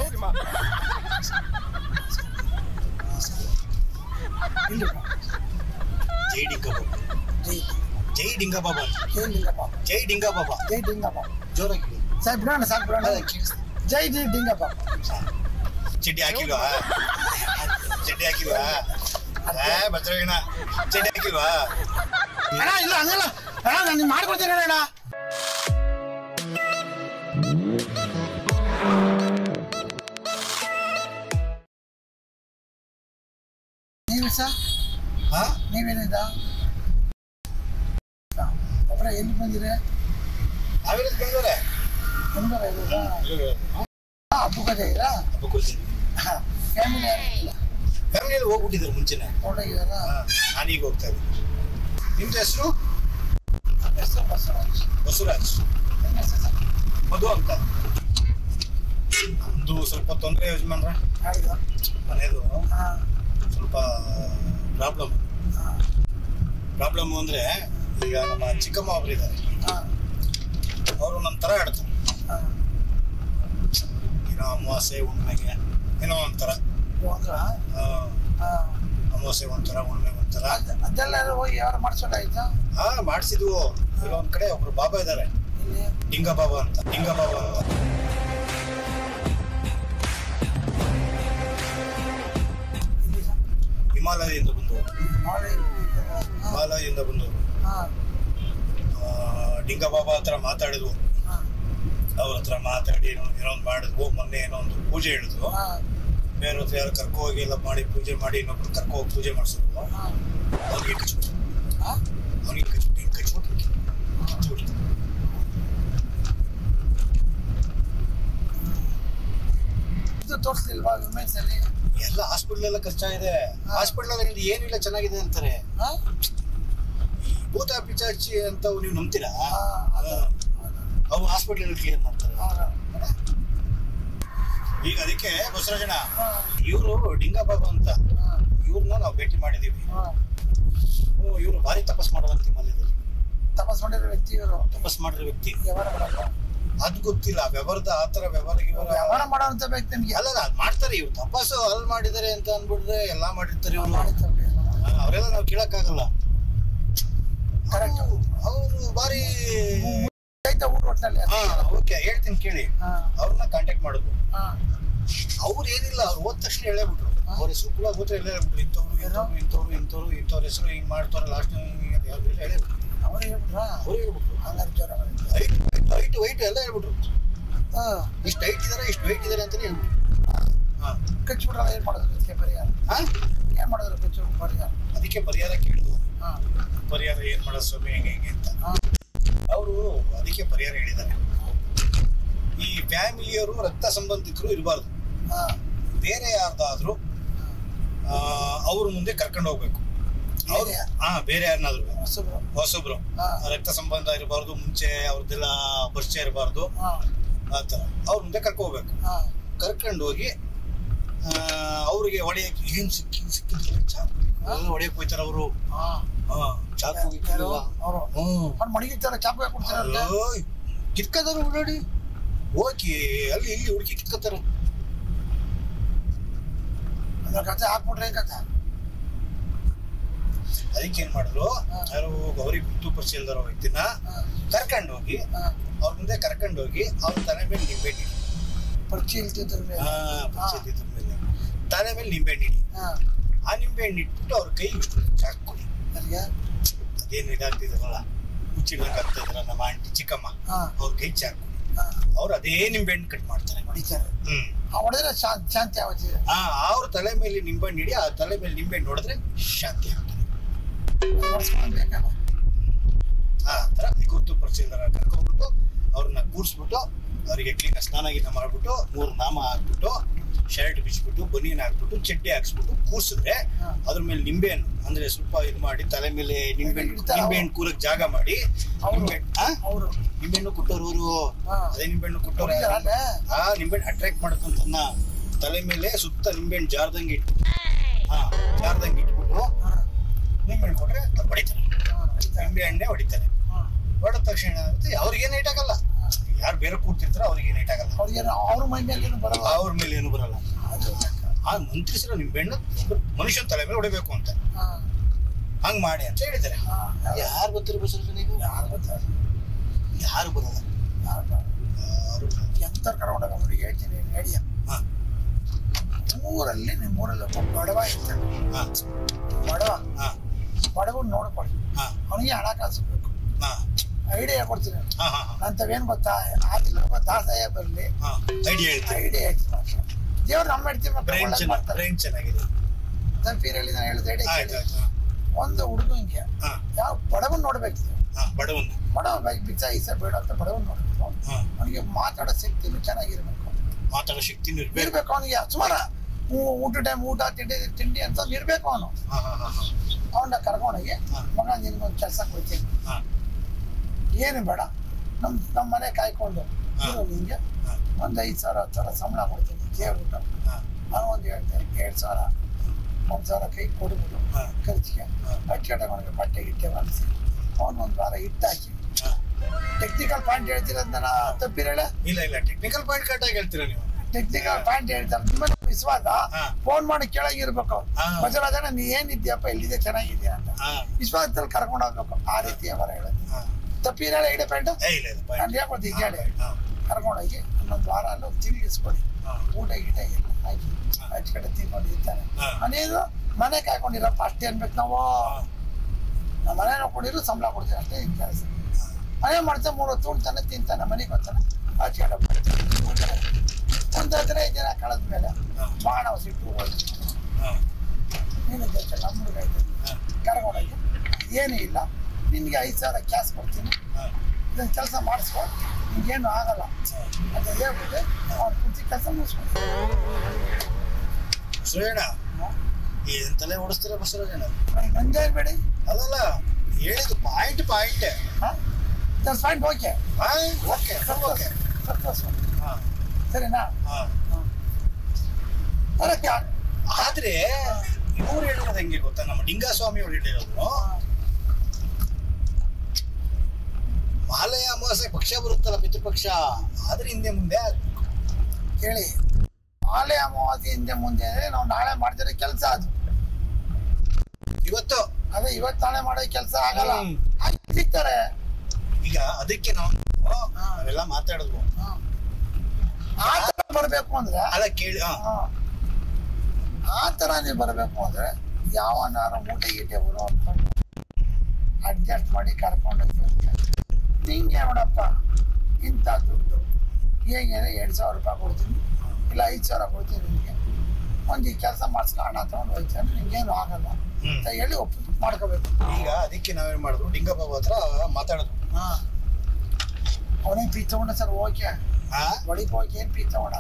ಇಲ್ಲಿ ಬಾ. ಜೈ ಡಿಂಗ ಬಾಬಾ ಜೈ ಜೈ ಡಿಂಗ ಬಾಬಾ ಜೈ ಲಿಂಗಪ್ಪ ಜೈ ಡಿಂಗ ಬಾಬಾ ಜೈ ಡಿಂಗಪ್ಪ ಜೋರಾಗಿ ಹೇಳಿ. ಸಾಕು ಬಿಡೋಣ ಸಾಕು ಬಿಡೋಣ ಅದೇ ಕೇಳಿಸ್ತು. ಜೈ ಜೈ ಡಿಂಗಪ್ಪ ಚಡ್ಡಿ ಹಾಕಿಲ್ವಾ ಚಡ್ಡಿ ಹಾಕಿಲ್ವಾ ಏ ಬಜ್ರಗಣ ಚಡ್ಡಿ ಹಾಕಿಲ್ವಾ ಅಣ್ಣ ಇಲ್ಲ ಹಂಗಲ್ಲ ಅಣ್ಣ ನಾನು ಮಾಡ್ಕೊಡ್ತೀನಿ ಅಣ್ಣ ನೀವು ಸರ್ ಹಾ ನೀವೇನಿದ ಒಬ್ಬರ ಎಲ್ಲಿ ಬಂದಿರಿ ನಾವಿರೋದು ಬೆಂಗಳೂರೇ ಹೆಂಗಾರ ಇರೋದಾ ಹಬ್ಬಕ್ಕೆ ಇರಾ ಹಬ್ಬ ಕೂರ್ತೀನಿ ಫ್ಯಾಮಿಲಿ ಯಾರಿಲ್ಲ ಫ್ಯಾಮಿಲಿಯಲ್ಲಿ ಹೋಗ್ಬಿಟ್ಟಿದ್ರು ಮುಂಚೆನೆ ಹೊರಗಿದಾರ ಹಾ, ನಾನೀಗ ಹೋಗ್ತಾ ಇದ್ದೀನಿ ನಿಮ್ದು ಹೆಸರು ಹೆಸರು ಬಸವರಾಜ್ ಬಸವರಾಜ್ ನಿಮ್ಮ ಹೆಸರು ಸರ್? ಮಧು ಅಂತ ಒಂದು ಸ್ವಲ್ಪ ತೊಂದರೆ ಯಜಮಾನ್ರ ಯಾರಿದು? ಮನೆಯದು ಹಾ, ಸ್ವಲ್ಪ ಪ್ರಾಬ್ಲಮ್ ಹಾ, ಪ್ರಾಬ್ಲಮ್ ಅಂದ್ರೆ ಈಗ ನಮ್ಮ ಚಿಕ್ಕಮ್ಮ ಒಬ್ರು ಇದ್ದಾರೆ ಹಾ, ಅವರು ನಮ್ಮ ಥರ ಆಡ್ತಾರೆ ಹಾ. ಏನೋ ಅಮಾವಾಸ್ಯೆ ಹುಣ್ಣಿಮೆಗೆ ಏನೋ ಒಂಥರ ಹೋದ್ರ? ಆ, ಹಾ. ಅಮಾವಾಸ್ಯೆ ಒಂಥರ ಹುಣ್ಣಿಮೆ ಒಂಥರ ಅದ್- ಅದೆಲ್ಲ ಹೋಗಿ ಯಾರು ಮಾಡ್ಸೋದಾಯ್ತಾ ಹಾ ಮಾಡಿಸಿದ್ವು ಈಗ ಒಂದ್ ಕಡೆ ಒಬ್ರು ಬಾಬಾ ಇದ್ದಾರೆ ಇಲ್ಲಿ ಡಿಂಗ ಬಾಬಾ ಅಂತ ಡಿಂಗ ಬಾಬಾ ಅಂತ ಇಲ್ಲಿ ಸರ್? ಹಿಮಾಲಯದಿಂದ ಬಂದವರು ಮಾಡಿ ಹಾ, ಹಿಮಾಲಯದಿಂದ ಬಂದವರು ಹಾ, ಆ, ಡಿಂಗ ಬಾಬಾ ಹತ್ರ ಮಾತಾಡಿದ್ವು ಹಾ, ಅವ್ರ ಹತ್ರ ಮಾತಾಡಿ ಏನೋ ಏನೋ ಒಂದು ಮಾಡಿದ್ವು ಮೊನ್ನೆ ಏನೋ ಒಂದು ಪೂಜೆ ಹೇಳಿದ್ವು ಹಾ, ಬೇರೆ ಹತ್ರ ಯಾರು ಕರ್ಕೊ ಹೋಗಿ ಎಲ್ಲ ಮಾಡಿ ಪೂಜೆ ಮಾಡಿ ಇನ್ನೊಬ್ರು ಕರ್ಕೊ ಹೋಗಿ ಪೂಜೆ ಮಾಡಿಸಿದ್ವು ಹಾ, ಅವ್ನಿಗೆ ಕಚ್ಬಿಟ್ಟು ಹಾ, ಅವ್ನಿಗೆ ಕಚ್ಬಿಟ್ಟು ಹಿಂಗೆ ಕಚ್ಬಿಟ್ಟು ಕಚ್ಬಿಟ್ಟು ಇದು ತೋರಿಸ್ಲಿಲ್ವಾ ವಿಮೆನ್ಸ್ ಅಲ್ಲಿ ಎಲ್ಲ ಹಾಸ್ಪಿಟ್ಲ್ ಎಲ್ಲ ಖರ್ಚಾಗಿದೆ ಹಾಸ್ಪಿಟ್ಲ್ ಅಲ್ಲಿ ಏನಿಲ್ಲ ಚೆನ್ನಾಗಿದೆ ಅಂತಾರೆ ಹಾ? ಈ ಭೂತ ಪಿಚಾಚಿ ಅಂತ ನೀವು ನಂಬ್ತೀರಾ ಹಾ, ಅದು, ಅದು, ಅವು ಹಾಸ್ಪಿಟ್ಲ್ ಕ್ಲಿಯರ್ ಮಾಡ್ತಾರೆ ಹೌದು. ಈಗ ಅದಕ್ಕೆ ಬಸವರಾಜಣ್ಣ ಹಾ, ಇವರು ಡಿಂಗ ಬಾಬಾ ಅಂತ ಹಾ, ಇವ್ರನ್ನ ನಾವು ಭೇಟಿ ಮಾಡಿದೀವಿ ಹಾ. ಇವರು ಭಾರಿ ತಪಸ್ ಮಾಡೋದಂತ ಹಿಮಾಲಯದಲ್ಲಿ ತಪಸ್ ಮಾಡಿರೋ ವ್ಯಕ್ತಿ ಇವರು ತಪಸ್ ಮಾಡಿರೋ ವ್ಯಕ್ತಿ ವ್ಯವಹಾರ ಮಾಡಲ್ಲ ಅದು ಗೊತ್ತಿಲ್ಲ ವ್ಯವಹಾರದ ಆತರ ವ್ಯವಹಾರ ಗಿವಹಾರ ವ್ಯವಹಾರ ಮಾಡೋಂಥ ವ್ಯಕ್ತಿ ನಿಮ್ಗೆ ಅಲ್ಲ ಅದ್ ಮಾಡ್ತಾರೆ ಇವ್ರು ತಪಸ್ಸು ಅಲ್ಲಿ ಮಾಡಿದ್ದಾರೆ ಅಂತ ಅನ್ಬಿಟ್ರೆ ಎಲ್ಲಾ ಮಾಡಿರ್ತಾರೆ ಇವ್ರು ಮಾಡಿರ್ತಾರೆ. ಅವರೆಲ್ಲ ನಾವು ಕೇಳಕ್ಕಾಗಲ್ಲ Correct. ಅವರು ಭಾರಿ ಆಯ್ತಾ ಊಟ ಒಟ್ಟಿನಲ್ಲಿ ಹಾ ಓಕೆ ಹೇಳ್ತೀನಿ ಕೇಳಿ ಹಾ, ಅವ್ರನ್ನ ಕಾಂಟ್ಯಾಕ್ಟ್ ಮಾಡಿದ್ವು ಹಾ, ಅವ್ರು ಏನಿಲ್ಲ ಅವ್ರು ಹೋದ ತಕ್ಷಣ ಹೇಳೇಬಿಟ್ರು ಅವ್ರ ಹೆಸರು ಕೂಡ ಹೋದ್ರೆ ಎಲ್ಲ ಹೇಳ್ಬಿಟ್ರು ಇಂಥವ್ರು ಇಂಥವ್ರು ಇಂಥವ್ರು ಇಂಥವ್ರು ಇಂಥವ್ರ ಹೆಸರು ಹಿಂಗ್ ಮಾಡ್ತಾರ ಲಾಸ್ಟ್ ಹೇಳ್ಬಿಟ್ರು ಅವ್ರು ಹೇಳ್ಬಿಟ್ರಾ ಅವ್ರು ಹೇಳ್ಬಿಟ್ರು ಹಂಗಾರೆ ಜ್ವರ ಬಂದಿದೆ. ಹೈಟ್ ಹೈಟ್ ವೈಟ್ ಎಲ್ಲ ಹೇಳ್ಬಿಟ್ರು ಹಾ, ಇಷ್ಟು ಹೈಟ್ ಇದಾರೆ ಇಷ್ಟು ವೈಟ್ ಇದಾರೆ ಅಂತಾನೆ ಹೇಳ್ಬಿಟ್ರು ಹಾ ಕಚ್ಬಿಟ್ರಲ್ಲ ಏನ್ ಮಾಡಿದ್ರು ಇದಕ್ಕೆ ಪರಿಹಾರ ಹಾ? ಏನ್ ಮಾಡಿದ್ರು ಕಚ್ಚು ಪರಿಹಾರ ಅದಕ್ಕೆ ಪರಿಹಾರ ಕೇಳಿದ್ವು ಹಾ, ಪರಿಹಾರ ಏನ್ ಮಾಡೋದು ಸ್ವಾಮಿ ಹೆಂಗೆ ಹೆಂಗೆ ಅಂತ ಹಾ, ಅವರು ಅದಕ್ಕೆ ಪರಿಹಾರ ಹೇಳಿದ್ದಾರೆ ಈ ಫ್ಯಾಮಿಲಿಯವರು ರಕ್ತ ಸಂಬಂಧಿಕರು ಇರಬಾರ್ದು ಹಾ, ಬೇರೆ ಯಾರ್ದಾದ್ರೂ ಆ, ಅವ್ರ ಮುಂದೆ ಕರ್ಕೊಂಡು ಹೋಗ್ಬೇಕು ಅವ್ರು ಬೇರೆ ಯಾರು? ಹಾ ಬೇರೆ ಯಾರನ್ನಾದ್ರು ಹೊಸಬ್ರು. ಹೊಸಬ್ರು ಹಾ, ರಕ್ತ ಸಂಬಂಧ ಇರಬಾರ್ದು ಮುಂಚೆ ಅವ್ರದ್ದೆಲ್ಲ ಪರಿಚಯ ಇರಬಾರ್ದು ಹಾ, ಆ ಥರ ಅವ್ರ ಮುಂದೆ ಕರ್ಕೊ ಹೋಗ್ಬೇಕು ಹಾ, ಕರ್ಕೊಂಡು ಹೋಗಿ ಆ, ಅವ್ರಿಗೆ ಹೊಡೆಯಕ್ಕೆ ಏನ್ ಸಿಕ್ಕಿ ಸಿಕ್ಕಿದ್ರೆ ಚಾಕು ಎಲ್ಲ ಹೊಡೆಯಕ್ಕೆ ಹೋಯ್ತಾರ ಅವರು ಹಾ. ಚಾಕು ಯಾರು? ಅವ್ರು. ಹ್ಮ್ ಅವ್ರು ಮಡಗಿರ್ತಾರೆ ಚಾಕು ಯಾಕೆ ಕೊಡ್ತಾರೆ ಓಯ್, ಕಿತ್ಕದಾರ ಓಡಾಡಿ ಹೋಗಿ ಅಲ್ಲಿ ಇಲ್ಲಿ ಹುಡುಕಿ ಕಿತ್ಕೋತಾರ ಅದ್ರ ಕತೆ ಹಾಕ್ಬಿಟ್ರೆ ಏನ್ ಕತೆ ಅದಕ್ಕೆ ಏನ್ ಮಾಡಿದ್ರು ಹಾ. ಯಾರು ಗೌರಿ ಗುರ್ತು ಪರಿಚಯ ಇಲ್ದಾರೋ ವ್ಯಕ್ತಿನ ಹಾ, ಕರ್ಕೊಂಡು ಹೋಗಿ ಹಾ. ಅವ್ರ ಮುಂದೆ ಕರ್ಕೊಂಡು ಹೋಗಿ ಅವ್ರ ತಲೆ ಮೇಲೆ ನಿಂಬೆ ಇಡಿ ಪರಿಚಯ ಇಲ್ತಿದ್ರ ಮೇಲೆ ಹಾ ಪರಿಚಯ ಇದ್ದಿದ್ರ ಮೇಲೆ ತಲೆ ಮೇಲೆ ನಿಂಬೆ ಹಣ್ಣು ಇಡಿ ಹಾ, ಆ ನಿಂಬೆ ಹಣ್ಣು ಇಟ್ಬಿಟ್ಟು ಅವ್ರ ಕೈ ಇಷ್ಟು ಚಾಕ್ ಕೊಡಿ ಯಾರಿಗೆ? ಅದೇನು ಇದಾಗ್ತಿದಾರಲ್ಲ ಮುಚ್ಚಿಡ್ದಂಗೆ ಆಗ್ತಾ ಇದಾರ ನಮ್ಮ ಆಂಟಿ ಚಿಕ್ಕಮ್ಮ ಹಾ, ಅವ್ರ ಕೈ ಚಾಕ್ ಕೊಡಿ ಹಾ, ಅವ್ರು ಅದೇ ನಿಂಬೆ ಹಣ್ಣು ಕಟ್ ಮಾಡ್ತಾರೆ ಹೊಡಿತಾರೆ ಹ್ಮ್ ಆ ಹೊಡೆದ್ರೆ ಶಾಂತಿ ಶಾಂತಿ ಆಗುತ್ತೆ ಆ ಅವ್ರ ತಲೆ ಮೇಲೆ ನಿಂಬೆ ಹಣ್ಣು ಇಡಿ ಆ ತಲೆ ಮೇಲೆ ನಿಂಬೆ ಹಣ್ಣು ನೋಡಿದ್ರೆ ಶಾಂತಿ ಆಗ್ತದೆ ಹೊಡ್ಸ್ಕೊಂಡ್ ಬೇಕಲ್ಲ ಆ ಥರ ಗುರುತು ಪರಿಚಯದರ ಕರ್ಕೊಂಡ್ಬಿಟ್ಟು ಅವ್ರನ್ನ ಕೂರಿಸ್ಬಿಟ್ಟು ಅವರಿಗೆ ಕ್ಲೀನ್ ಸ್ನಾನ ಗೀನ ಮಾಡ್ಬಿಟ್ಟು ಮೂರು ನಾಮ ಹಾಕ್ಬಿಟ್ಟು ಶರ್ಟ್ ಬಿಚ್ಬಿಟ್ಟು ಬನಿಯನ್ ಹಾಕ್ಬಿಟ್ಟು ಚಡ್ಡಿ ಹಾಕ್ಸ್ಬಿಟ್ಟು ಕೂರ್ಸಿದ್ರೆ ಹಾ. ಅದ್ರ ಮೇಲೆ ನಿಂಬೆಹಣ್ಣು ಅಂದ್ರೆ ಸ್ವಲ್ಪ ಇದು ಮಾಡಿ ತಲೆ ಮೇಲೆ ನಿಂಬೆಹಣ್ಣು ಇಡ್ತಾರೆ ನಿಂಬೆಹಣ್ಣು ಕೂರಕ್ ಜಾಗ ಮಾಡಿ ಅವ್ರು. ನಿಂಬೆಹಣ್ಣು ಆ? ಅವರು ನಿಂಬೆಹಣ್ಣು ಕೊಟ್ಟವ್ರು ಇವರು ಹಾ. ಅದೇ ನಿಂಬೆಹಣ್ಣು ಕೊಟ್ಟವ್ರು ಯಾರು? ಹೊಡಿತಾರಲ್ಲ? ಆ ನಿಂಬೆಹಣ್ಣು ಅಟ್ರಾಕ್ಟ್ ಮಾಡಕ್ಕಂತನ್ನ ತಲೆ ಮೇಲೆ ಸುತ್ತ ನಿಂಬೆಹಣ್ಣು ಜಾರ್ದಂಗೆ ಇಟ್ಟು ಹಾ ಜಾರ್ದಂಗೆ ಇಟ್ಬಿಟ್ಟು ಹಾ, ನಿಂಬೆಹಣ್ಣು ಕೊಟ್ರೆ ಅದು ಹೊಡಿತಾರೆ ಹಾ, ಹೊಡಿತಾರೆ. ನಿಂಬೆ ಹಣ್ಣೆ ಹೊಡಿತಾರೆ ಹಾ, ಹೊಡೆದ ತಕ್ಷಣ ಏನಾಗುತ್ತೆ ಅವ್ರಿಗೇನು ಏಟ್ ಆಗಲ್ಲ ಯಾರು ಬೇರೆ ಕೂರ್ತಿರ್ತಾರೋ ಅವ್ರಿಗೆ ಏನ್ ಏಟಾಗಲ್ಲ ಅವ್ರಿಗೇನು ಅವ್ರ ಮೈ ಮೇಲೆ ಏನು ಬರಲ್ಲ ಅವ್ರ ಮೇಲೆ ಏನು ಬರಲ್ಲ ಅದು ಲೆಕ್ಕ. ಆ ಮಂತ್ರಿಸಿರೋ ನಿಂಬೆಹಣ್ಣು ಮನುಷ್ಯನ ತಲೆ ಮೇಲೆ ಹೊಡಿಬೇಕು ಅಂತ ಹಾ, ಹಂಗ್ ಮಾಡಿ ಅಂತ ಹೇಳಿದ್ದಾರೆ ಹಾ, ಯಾರು- ಯಾರು ಬರ್ತಾರೆ ಬಸವರಾಜ ನೀವು ಯಾರು ಗೊತ್ತಾ? ಯಾರು ಬರಲ್ಲ ಯಾರು ಬರಲ್ಲ. ಯಾರು ಬರಲ್ಲ. ಎಂತ ಕರ್ಕೊಂಡೋಗ ಅವ್ರಿಗೆ ಹೇಳ್ತೀನಿ ನಡಿಯ ಹಾ, ಊರಲ್ಲಿ ನಿಮ್ಮ ಊರಲ್ಲಿ ಒಬ್ಬ ಬಡವ ಇರ್ತಾನೆ ಹಾ, ಬಡವ ಹಾ, ಬಡವ ನೋಡ್ಕೊಳ್ಳಿ ಹಾ, ಅವನಿಗೆ ಹಣ ಕಾಸಬೇಕು ಹಾ, ಐಡಿಯಾ ಕೊಡ್ತೀನಿ ಹಾ, ಹಾ, ಹಾ, ನಂತವೇನ್ ಗೊತ್ತಾ ಆಗಿಲ್ಲ ಒಬ್ಬ ದಾಸಯ್ಯ ಬರಲಿ ಹಾ. ಐಡಿಯಾ ಹೇಳ್ತೀನಿ ಐಡಿಯಾ ಹೇಳ್ತೀನಿ ದೇವ್ರು ನಮ್ಮ ಹೆಂಡ್ತಿ ಬ್ರೈನ್ ಮಕ್ಕಳು ಚೆನ್ನಾಗಿ ಮಾಡ್ತಾರೆ ಬ್ರೈನ್ ಚೆನ್ನಾಗಿದೆ ತಪ್ಪೀರಲ್ಲಿ ನಾನು ಹೇಳಿದ ಐಡಿಯಾ ಆಯ್ತು ಕೇಳಿ ಆಯ್ತು ಒಂದು ಹುಡುಗಂಗೆ ಹಾ ಯಾವ ಬಡವನ್ ನೋಡ್ಬೇಕು ಹಾ ಬಡವನ್ನ ಬಡವ ಬೈ- ಬಿಚ್ಚ ಈಸ ಬೇಡ ಅಂತ ಬಡವನ್ ನೋಡ್ಬೇಕು ಹಾ ಅವನಿಗೆ ಮಾತಾಡೋ ಶಕ್ತಿನೂ ಚೆನ್ನಾಗಿರ್ಬೇಕು ಮಾತಾಡೋ ಶಕ್ತಿನೂ ಇರ್ಬೇಕು ಇರ್ಬೇಕು ಅವನಿಗೆ ಸುಮಾರ ಊ- ಊಟ ಟೈಮ್ ಊಟ ತಿಂಡಿ ತಿಂಡಿ ಅಂತ ಇರ್ಬೇಕು ಅವನು ಹಾ ಹಾ ಹಾ ಹಾ ಅವನ್ನ ಕರ್ಕೊಂಡೋಗಿ ಹಾ. ಮಗ ನಿನ್ಗೊಂದು ಕೆಲಸ ಕೊಡ್ತೀನಿ ಹಾ ಏನು ಬೇಡ ನಮ್ ನಮ್ಮ ಮನೆ ಕಾಯ್ಕೊಂಡು ಹಾ. ಇರು ನಿಂಗೆ ಹಾ ಒಂದು ಐದು ಸಾವಿರ ಹತ್ತು ಸಾವಿರ ಸಂಬಳ ಕೊಡ್ತೀನಿ ಕೇಳ್ಬಿಟ್ಟು ಹಾ ನಾನು ಒಂದು ಹೇಳ್ತೇನೆ ಎರಡು ಸಾವಿರ ಒಂದು ಸಾವಿರ ಕೈ ಕೊಡ್ಬಿಟ್ಟು ಹಾ. ಖರ್ಚಿಗೆ ಹಾ. ಬಟ್ಟೆ ಅವನಿಗೆ ಬಟ್ಟೆ ಗಿಟ್ಟೆ ಹೊಲಿಸಿ ಅವನು ಒಂದು ವಾರ ಹಿಟ್ಟಾಕಿ ಹಾ. ಟೆಕ್ನಿಕಲ್ ಪಾಯಿಂಟ್ ಹೇಳ್ತಿರೋದ್ ನಾನು ತಪ್ಪಿರಲ್ಲ ಇಲ್ಲ ಇಲ್ಲ ಟೆಕ್ನಿಕಲ್ ಪಾಯಿಂಟ್ ಕರೆಕ್ಟಾಗಿ ಹೇಳ್ತೀರಾ ನೀವು ಟೆಕ್ನಿಕಲ್ ಪಾಯಿಂಟ್ ಹೇಳ್ತಾರೆ ನಿಮ್ಮ ವಿಶ್ವಾಸ ಹಾ. ಫೋನ್ ಮಾಡಿ ಕೆಳಗಿರ್ಬೇಕು ಹಾ. ಬಸವರಾಜನ ನೀ ಏನಿದ್ಯಪ್ಪ ಎಲ್ಲಿದೆ ಚೆನ್ನಾಗಿದ್ಯಾ ಅಂತ ಹಾ ವಿಶ್ವಾಸದಲ್ಲಿ ಕರ್ಕೊಂಡು ಹೋಗ್ಬೇಕು ಆ ರೀತಿ ಅವರ ಹೇಳೋದು ಹಾ ತಪ್ಪಿರಲ್ಲ ಇಡೆ ಪ್ಯಾಂಟ್ ಏ ಇಲ್ಲ ಇಲ್ಲ ನಾನು ಹೇಳ್ಕೊಡ್ತೀನಿ ಕೇಳಿ ಹಾ ಕರ್ಕೊಂಡೋಗಿ ಇನ್ನೊಂದು ವಾರ ಅಲ್ಲೂ ತಿರುಗಿಸ್ಕೊಡಿ ಹಾ ಊಟ ಗೀಟ ಎಲ್ಲ ಹಾಕಿ ಅಚ್ಚ ಕಡೆ ತಿನ್ಕೊಂಡು ಇರ್ತಾನೆ ಹಾ. ಮನೇದು ಮನೆ ಕಾಯ್ಕೊಂಡಿರಪ್ಪ ಅಷ್ಟೇ ಅನ್ಬೇಕು ನಾವು ನಮ್ಮ ಮನೆ ನೋಡ್ಕೊಂಡಿರು ಸಂಬಳ ಕೊಡ್ತೀವಿ ಅಷ್ಟೇ ಇನ್ ಕೆಲಸ ಮನೆ ಮಾಡ್ತಾ ಮೂರು ಹೊತ್ತು ಉಣ್ತಾನೆ ತಿಂತಾನೆ ಮನೆಗೆ ಬರ್ತಾನೆ ಆಚೆ ಕಡೆ ಬರ್ತಾನೆ. ಒಂದು ಹದಿನೈದು ದಿನ ಕಳೆದ ಮೇಲೆ ಹಾ. ಮಾನವ ಸಿಟ್ಟು ಹೋಗಿ ಹಾ ನೀನು ಜೊತೆ ನಮ್ಮ ಹುಡುಗ ಇದ್ದಾನೆ. ಹಾ ಕರ್ಕೊಂಡೋಗಿ ಏನೂ ಇಲ್ಲ ನಿನಗೆ ಐದು ಸಾವಿರ ಕ್ಯಾಶ್ ಕೊಡ್ತೀನಿ ಹಾ ಇದನ್ನು ಕೆಲಸ ಮಾಡಿಸ್ಕೊ ನಿಂಗೇನು ಆಗಲ್ಲ ಅಂತ ಹೇಳ್ಬಿಟ್ಟು ಅವ್ನು ಕುಂತಿ ಕೆಲಸ ಮುಗಿಸ್ಕೊಂಡು ಸುರೇಣ ಏನ್ ತಲೆ ಓಡಿಸ್ತೀರ ಬಸವರಾಜನ ನಂಗೆ ಹೇಳ್ಬೇಡಿ ಅಲ್ಲಲ್ಲ ಹೇಳಿದ್ದು ಪಾಯಿಂಟ್ ಪಾಯಿಂಟ್ ಹಾಂ that's fine okay okay okay ಸಂತೋಷ ಹಾ ಸರಿನಾ ಹಾ ಅದಕ್ಕೆ ಆದ್ರೆ ಇವ್ರು ಹೇಳಿರೋದು ಹೆಂಗೆ ಗೊತ್ತಾ ನಮ್ಮ ಡಿಂಗಾಸ್ವಾಮಿ ಅವ್ರು ಹೇಳಿರೋದು ಮಾಲಯ ಅಮಾವಾಸ್ಯೆ ಪಕ್ಷ ಬರುತ್ತಲ್ಲ ಪಿತೃಪಕ್ಷ ಆದ್ರೆ ಹಿಂದೆ ಮುಂದೆ ಆಗ್ಬೇಕು. ಕೇಳಿ ನಾಳೆ ಅಮಾವಾಸ್ಯೆ ಹಿಂದೆ ಮುಂದೆ ನಾವು ನಾಳೆ ಮಾಡ್ತಿರೋ ಕೆಲಸ ಅದು ಇವತ್ತು ಅದೇ ಇವತ್ತು ನಾಳೆ ಮಾಡೋ ಕೆಲಸ ಆಗಲ್ಲ ಹ್ಮ್. ಆಯ್ತು, ಸಿಗ್ತಾರೆ ಈಗ ಅದಕ್ಕೆ ನಾವು ನಾವೆಲ್ಲ ಮಾತಾಡಿದ್ವು ಹಾ. ಆ ಥರ ಬರಬೇಕು ಅಂದ್ರೆ ಅಲ್ಲ ಕೇಳಿ ಹಾ ಹಾ. ಆ ಥರ ನೀವು ಬರಬೇಕು ಅಂದ್ರೆ ಯಾವನಾರ ಮೂಟೆ ಗೀಟೆ ಬರೋ ಅನ್ಕೊಂಡು ಅಡ್ಜಸ್ಟ್ ಮಾಡಿ ಕರ್ಕೊಂಡು ನಿಂಗೆ ನೋಡಪ್ಪ ಇಂಥ ದುಡ್ಡು ಹೇಗೇನೆ ಎರಡು ಸಾವಿರ ರೂಪಾಯಿ ಕೊಡ್ತೀನಿ ಇಲ್ಲ ಐದು ಸಾವಿರ ಕೊಡ್ತೀನಿ ನಿಮಗೆ ಒಂದು ಈ ಕೆಲಸ ಮಾಡಿಸ್ಕೊ ಹಣ ತೊಗೊಂಡು ಹೋಗ್ತಾನೆ ನಿಂಗೇನು ಆಗಲ್ಲ ಹ್ಮ್. ಅಂತ ಹೇಳಿ ಒಪ್ಪಿಗೆ ಮಾಡ್ಕೋಬೇಕು ಈಗ ಅದಕ್ಕೆ ನಾವೇನ್ ಮಾಡಿದ್ರು ಡಿಂಗಬಾಬು ಹತ್ರ ಮಾತಾಡಿದ್ವು ಹಾಂ ಅವನೇ ಪೀ ತಗೊಂಡ ಸರ್ ಓಕೆ ಹಾ ಒಳಗೆ ಹೋಗಿ ಏನು ಪೀ ತಗೊಂಡ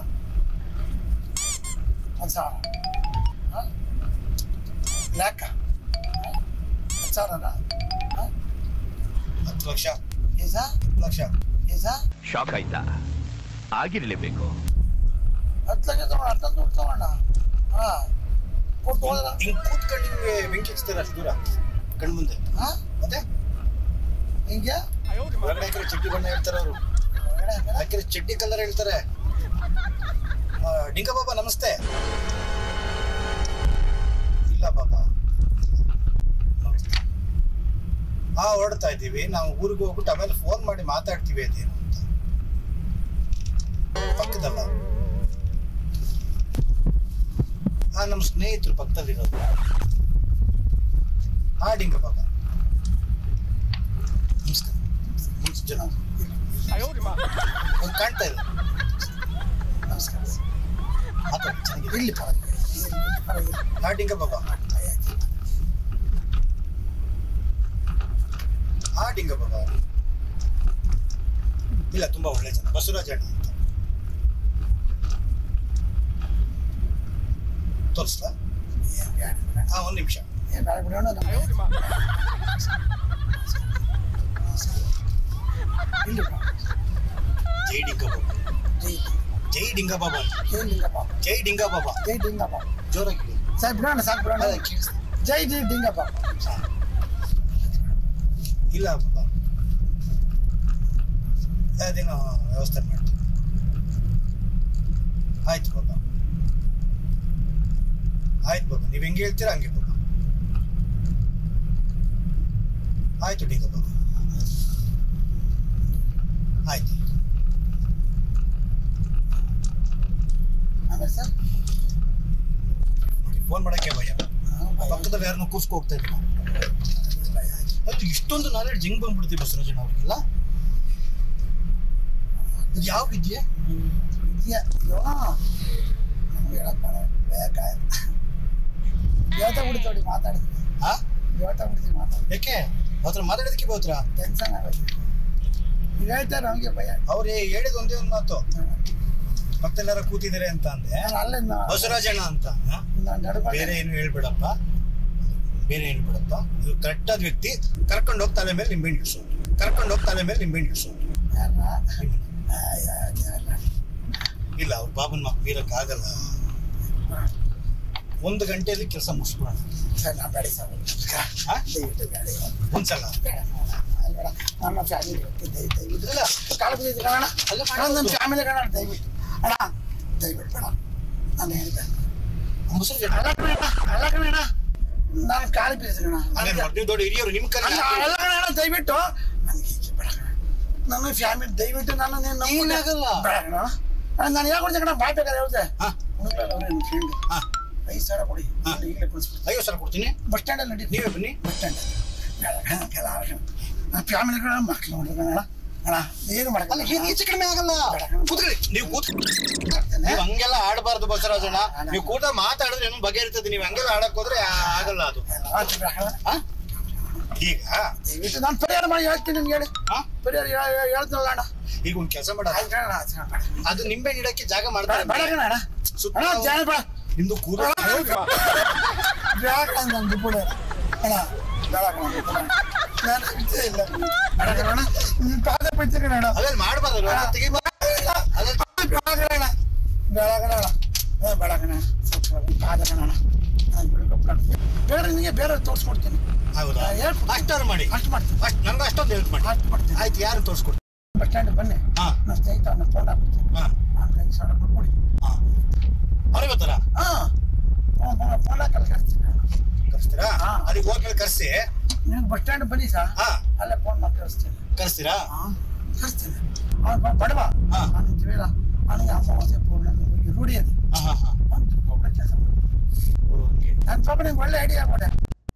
ಒಂದು ಸಾವಿರ ಹಾಂ ಲೆಕ್ಕ ಒಂದು ಸಾವಿರನಾ ಹಾಂ ಹತ್ತು ಲಕ್ಷ ಏಸ ಹತ್ತು ಲಕ್ಷ ಏಸ ಶಾಕ್ ಆಯ್ತಾ ಆಗಿರ್ಲೇಬೇಕು ಹತ್ತು ಲಕ್ಷ ತಗೊಂಡ ಹತ್ತೊಂದು ದುಡ್ಡು ತಗೊಂಡ ಹಾಂ ಕೊಟ್ಟು ಹೋದ್ರ ಹಿಂಗ್ ಕೂತ್ಕೊಂಡು ಹಿಂಗೆ ಬೆಂಕಿ ಹಚ್ತೀರ ಅಷ್ಟು ದೂರ ಕಣ್ ಮುಂದೆ ಹಾಂ ಮತ್ತೆ ಹಿಂಗೆ ಹೊರಗಡೆ ಹಾಕಿರೋ ಚಡ್ಡಿ ಬಣ್ಣ ಹೇಳ್ತಾರೆ ಅವರು ಹೊರಗಡೆ ಹಾಕಿದ್ರೆ ಹಾಕಿರೋ ಚಡ್ಡಿ ಕಲರ್ ಹೇಳ್ತಾರೆ ಆ, ಡಿಂಗ ಬಾಬಾ ನಮಸ್ತೆ ಇಲ್ಲ ಬಾಬಾ ನಮಸ್ತೆ. ಹಾ ಹೊರಡ್ತಾ ಇದ್ದೀವಿ ನಾವು ಊರಿಗೆ ಹೋಗ್ಬಿಟ್ಟು ಆಮೇಲೆ ಫೋನ್ ಮಾಡಿ ಮಾತಾಡ್ತೀವಿ ಅದೇನು ಅಂತ ಪಕ್ಕದಲ್ಲ ಹಾ ನಮ್ಮ ಸ್ನೇಹಿತರು ಪಕ್ಕದಲ್ಲಿರೋದು ಹಾ ಡಿಂಗ ಬಾಬಾ ನಮಸ್ಕಾರ ನಮಸ್ತೆ ಜನ ಒಂದು ಕಾಣ್ತಾ ಇದೆ ನಮಸ್ಕಾರ ಮಾತಾಡಿ ಚೆನ್ನಾಗಿದೆ ಇಲ್ಲಿ ಪರವಾಗಿಲ್ಲ ಇಲ್ಲಿ ಪರವಾಗಿಲ್ಲ ಹಾ ಡಿಂಗ ಬಾಬಾ ಆಯ್ತು. ಹಾ ಡಿಂಗ ಬಾಬಾ ಇಲ್ಲ ತುಂಬಾ ಒಳ್ಳೆ ಜನ ಬಸವರಾಜ ಅಣ್ಣ ಅಂತ ತೋರಿಸ್ಲಾ ಏನ್ ಬ್ಯಾಡ ಬಿಡ. ಹಾ ಒಂದು ನಿಮಿಷ ಏನ್ ಬ್ಯಾಡ ಬಿಡೋಣ ನಮ್ಮ ಇಲ್ಲಿ ಬಾ. ಜೈ ಡಿಂಗ ಬಾಬಾ ಜೈ ಜೈ ಡಿಂಗ ಬಾಬಾ ಜೈ ಲಿಂಗಪ್ಪ ಜೈ ಡಿಂಗ ಬಾಬಾ ಜೈ ಲಿಂಗಪ್ಪ ಜೋರಾಗಿ ಹೇಳಿ. ಸಾಕು ಬಿಡೋಣ ಸಾಕು ಬಿಡೋಣ ಅಲ್ಲ, ಕೇಳಿಸ್ತಾ ಜೈ ಜೈ ಲಿಂಗಪ್ಪ ಹಾ. ಇಲ್ಲ ಬಾಬಾ ಅದೇನೋ ವ್ಯವಸ್ಥೆ ಮಾಡ್ತೀವಿ ಆಯ್ತು ಬಾಬಾ ಆಯ್ತು ಬಾಬಾ ನೀವು ಹೆಂಗೆ ಹೇಳ್ತೀರಾ ಹಂಗೆ ಬಾಬಾ ಆಯ್ತು ಡಿಂಗ ಬಾಬಾ ಆಯ್ತು ಆಮೇಲೆ ಸರ್ ನೋಡಿ ಫೋನ್ ಮಾಡಕ್ಕೆ ಭಯ ಪಕ್ಕದಲ್ಲಿ ಯಾರನ್ನ ಕೂಸ್ಕೊ ಹೋಗ್ತಾ ಇದ್ದೀವಿ ಅದು ಇಷ್ಟೊಂದು ನಾಲೆಡ್ಜ್ ಹೆಂಗ್ ಬಂದ್ಬಿಡ್ತೀವಿ ಬಸವರಾಜನ್ ಅವ್ರಿಗೆಲ್ಲ ಇದು ಯಾವ ವಿದ್ಯೆ ವಿದ್ಯೆ ನಮ್ಗೆ ಹೇಳಕ್ ಬೇಡ ಬೇಕಾಯ ದೇವತೆ ಬಿಡ್ತೋಡಿ ಮಾತಾಡಿದ್ವಿ ಆ ದೇವತೆ ಬಿಡ್ತೀವಿ ಮಾತಾಡಿ ಯಾಕೆ ಅವ್ರ ಮಾತಾಡೋದಕ್ಕೆ ಬೋತ್ರ ಟೆನ್ಷನ್ ಆಗುತ್ತೆ ಈಗ ಹೇಳ್ತಾರೆ ನಮಗೆ ಭಯ ಅವ್ರು ಹೇಳಿದ ಒಂದೇ ಒಂದು ಮಾತು ಪಕ್ಕದಲ್ಲಾರ ಕೂತಿದ್ದಾರೆ ಅಂತ ಅಂದೆ ನಾನು ಅಲ್ಲೇ ಬಸವರಾಜಣ್ಣ ಅಂತ ಆ? ಬೇರೆ ನಡ್ಕೊಂಡು ಏನು ಹೇಳ್ಬೇಡಪ್ಪ ಬೇರೆ ಏನು ಬಿಡಪ್ಪ ಇದು ಕರೆಕ್ಟ್ ಆದ ವ್ಯಕ್ತಿ ಕರ್ಕೊಂಡು ಹೋಗಿ ತಲೆ ಮೇಲೆ ನಿಂಬೆಹಣ್ಣು ಇಡ್ಸೋದು ಕರ್ಕೊಂಡು ಹೋಗಿ ತಲೆ ಮೇಲೆ ನಿಂಬೆಹಣ್ಣು ಇಡ್ಸೋದು ಇಲ್ಲ ಅವ್ರ ಬಾಬನ್ ಮಕ್ ಬೀರಕ್ ಆಗಲ್ಲ ಒಂದು ಗಂಟೆಯಲ್ಲಿ ಕೆಲಸ ಮುಗಿಸ್ಬಿಡೋಣ ಸರ್ ನಾ ಬೇಡ ಸರ್ ಆ? ದಯವಿಟ್ಟು ಬೇಡ ಒಂದ್ಸಲ ಬೇಡ ಬೇಡ ನಮ್ಮ ಫ್ಯಾಮಿಲಿ ದಯವಿಟ್ಟು ಇಲ್ಲ ಕಾಲು ಬಿದ್ದಿದ್ದು ಕಣ ಅಲ್ಲ, ಅಣ್ಣ ನನ್ನ ಫ್ಯಾಮಿಲಿ ಕಣ ದಯವಿಟ್ಟು ಅಣ್ಣ ದಯವಿಟ್ಟು ಬೇಡ ನಾನು ಹೇಳಿದೆ ಮುಸುರು ಅಲ್ಲ ಕಣ ಅಲ್ಲ ಕಣ ನಾನು ಕಾಲು ಬಿದ್ದಿದ್ದು ಕಣ ಹಂಗಾರೆ ಮೊದ್ಲು ದೊಡ್ಡ ಹಿರಿಯರು ನಿಮ್ ಕರೆ ಅಲ್ಲ ಅಲ್ಲ ಕಣ ಅಣ್ಣ ದಯವಿಟ್ಟು ನನಗೆ ಹೀಗೆ ಬೇಡ ಕಣ ನನ್ನ ಫ್ಯಾಮಿಲಿ ದಯವಿಟ್ಟು ನಾನು ನೀನು ಏನಾಗಲ್ಲ. ಬೇಡ ಕಣ ಅಣ್ಣ ನಾನು ಹೇಳ್ಕೊಡ್ತೀನಿ ಕಣ ಬಾಯ್ ಬೇಕಾದ್ರೆ ಹೇಳ್ದೆ ಹಾ ಹುಡುಗರು ಅವ್ರೆ ನನ್ನ ಫ್ರೆಂಡ್ ಹಾ ಐದು ಸಾವಿರ ಕೊಡಿ ಹಾ. ನಾನು ಈಗಲೇ ಕೊಡಿಸ್ಬಿಡ್ತೀನಿ ಐವತ್ತು ಸಾವಿರ ಕೊಡ್ತೀನಿ ಬಸ್ ಸ್ಟ್ಯಾಂಡಲ್ಲಿ ನಡೀತೀನಿ ನೀವೇ ಬನ್ನಿ ಬಸ್ ಸ್ಟ್ಯಾಂಡ್ ನನ್ನ ಫ್ಯಾಮಿಲಿ ಕಣ ಮಕ್ಳು ನೋಡಿದ್ರೆ ಅಣ್ಣ ಅಣ್ಣ ಏನು ಅಲ್ಲ ಮಾಡಲ್ಲ ಏನ್ ಹೆಚ್ಚು ಕಡಿಮೆ ಆಗಲ್ಲ ಕೂತ್ಕೊಳ್ಳಿ ನೀವು ಕೂತ್ ಮಾಡ್ತೇನೆ ನೀವು ಹಂಗೆಲ್ಲ ಆಡಬಾರ್ದು ಬಸವರಾಜಣ್ಣ ನೀವು ಕೂತ ಮಾತಾಡಿದ್ರೆ ಏನೋ ಬಗೆಹರಿತದೆ ನೀವು ಹಂಗೆಲ್ಲ ಆಡಕ್ ಹೋದ್ರೆ ಆ- ಆಗಲ್ಲ ಅದು ಆ? ಈಗ ದಯವಿಟ್ಟು ನಾನು ಪರಿಹಾರ ಮಾಡಿ ಹೇಳ್ತೀನಿ ನಿಮ್ಗೆ ಹೇಳಿ ಆ? ಪರಿಹಾರ ಹೇಳ್- ಹೇಳ್ತೀನಲ್ಲ ಅಣ್ಣ ಈಗ ಒಂದ್ ಕೆಲಸ ಮಾಡ ಆಯ್ತು ಕಣ ಅಣ್ಣ, ಆಯ್ತು ಕಣ, ಬೇಡ. ಅದು ನಿಂಬೆ ಇಡಕ್ಕೆ ಜಾಗ ಬೇಡ ಮಾಡ್ತಾರೆ ಬೇಡ ಕಣ ಅಣ್ಣ ಸುತ್ತ ಅಣ್ಣ ಜಾಗ ಬೇಡ ನಿಮ್ದು ಕೂದ ಬೇಡ ಕಣ ನಂದು ಬಿಡ ಅಣ್ಣ ಬೇಡ ಕಣ ನಂದು ಬಿಡು. ನಾನು ಇದ್ದೇ ಇಲ್ಲ ಬೇಡ ಕಣ ಅಣ್ಣ ನಿನ್ ಪಾದ ಬಿಡ್ತೀನಿ ಕಣ ಅಣ್ಣ ಅದ್ರಲ್ಲಿ ಮಾಡ್ಬಾರ್ದು ತೆಗಿಬಾರ್ದು ಅದ್ರಲ್ಲಿ ಬೇಡ ಕಣ ಅಣ್ಣ ಬೇಡ ಕಣ ಅಣ್ಣ ಏ, ಬೇಡ ಕಣ ಸ್ವಲ್ಪ ಪಾದ ಕಣ ಅಣ್ಣ ನಾನು ಬಿಡ್ಕೊಬಿಡ ಬೇರೆ ನಿನಗೆ ಬೇರೆ ತೋರಿಸ್ಕೊಡ್ತೀನಿ ಹೌದಾ ಹೇಳ್ಕೊಡ್ತೀನಿ. ಅಷ್ಟಾರು ಮಾಡಿ ಅಷ್ಟು ಮಾಡ್ತೀನಿ ಅಷ್ಟ್ ನನ್ಗೆ ಅಷ್ಟೊಂದು ಹೆಲ್ಪ್ ಮಾಡಿ ಅಷ್ಟು ಮಾಡ್ತೀನಿ ಆಯ್ತು ಯಾರು ತೋರಿಸ್ಕೊಡ್ತೀನಿ ಬಸ್ ಸ್ಟ್ಯಾಂಡ್ ಬನ್ನಿ ಹಾ ನನ್ನ ಸ್ನೇಹಿತರನ್ನ ಫೋನ್ ಹಾಕ್ಬಿಡ್ತೀನಿ ಹಾ ನಾನು ಐದು ಸಾವಿರ ಕೊಟ್ಬಿಡಿ ಹಾ ಅವ್ರಿಗೆ ಗೊತ್ತಾರ ಹಾ ಫೋನ್ ಫೋನ್ ಹಾಕಲ್ಲ ಕಳಿಸ್ತೀನಿ ಕರ್ಸ್ತೀರಾ ಹಾ. ಅಲ್ಲಿಗೆ ಹೋಗಿ ಕರ್ಸಿ ನೀವು ಬಸ್ ಸ್ಟ್ಯಾಂಡ್ ಬನ್ನಿ ಸರ್ ಹಾ ಅಲ್ಲೇ ಫೋನ್ ಮಾಡಿ ಕಳಿಸ್ತೀನಿ ಕರ್ಸ್ತೀರಾ ಹಾ ಕಳಿಸ್ತೀನಿ ಅವ್ನು ಬಡವ ಹಾ. ನಾನು ನಿಜವೇಳ ಅವನಿಗೆ ಅಮಾವಾಸ್ಯೆ ಪೂರ್ಣಮಿ ಹೋಗಿ ರೂಢಿ ಅದು ಹಾ ಹಾ ಹಾ ಅವ್ನು ಒಳ್ಳೆ ಕೆಲಸ ಮಾಡಿ ಓಕೆ ನನ್ನ ಪಾಪ ನಿಂಗೆ ಒಳ್ಳೆ ಐಡಿಯಾ ಕೊಡೆ